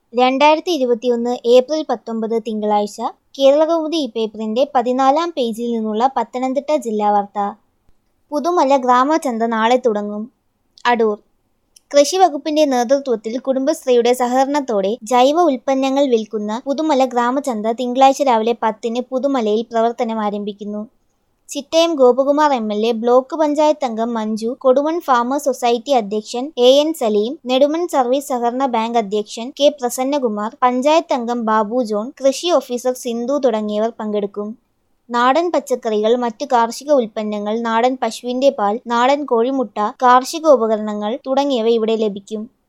രണ്ടായിരത്തി ഇരുപത്തിയൊന്ന് ഏപ്രിൽ പത്തൊമ്പത് തിങ്കളാഴ്ച കേരളകൗമുദി ഈ പേപ്പറിന്റെ പതിനാലാം പേജിൽ നിന്നുള്ള പത്തനംതിട്ട ജില്ലാ വാർത്ത പുതുമല ഗ്രാമചന്ത നാളെ തുടങ്ങും അടൂർ കൃഷി വകുപ്പിന്റെ നേതൃത്വത്തിൽ കുടുംബശ്രീയുടെ സഹകരണത്തോടെ ജൈവ ഉൽപ്പന്നങ്ങൾ വിൽക്കുന്ന പുതുമല ഗ്രാമചന്ത തിങ്കളാഴ്ച രാവിലെ പത്തിന് പുതുമലയിൽ പ്രവർത്തനം ആരംഭിക്കുന്നു Chittayam Gopakumar M L A block panchayat അംഗം മഞ്ജു കൊടുമൺ ഫാമേഴ്സ് സൊസൈറ്റി അധ്യക്ഷൻ A N Saleem Nedumon service സഹകരണ ബാങ്ക് അധ്യക്ഷൻ കെ പ്രസന്നകുമാർ പഞ്ചായത്ത് അംഗം ബാബു ജോൺ കൃഷി ഓഫീസർ സിന്ധു തുടങ്ങിയവർ പങ്കെടുക്കും നാടൻ പച്ചക്കറികൾ മറ്റു കാർഷിക ഉൽപ്പന്നങ്ങൾ നാടൻ പശുവിന്റെ പാൽ നാടൻ കോഴിമുട്ട കാർഷിക ഉപകരണങ്ങൾ തുടങ്ങിയവ ഇവിടെ ലഭിക്കും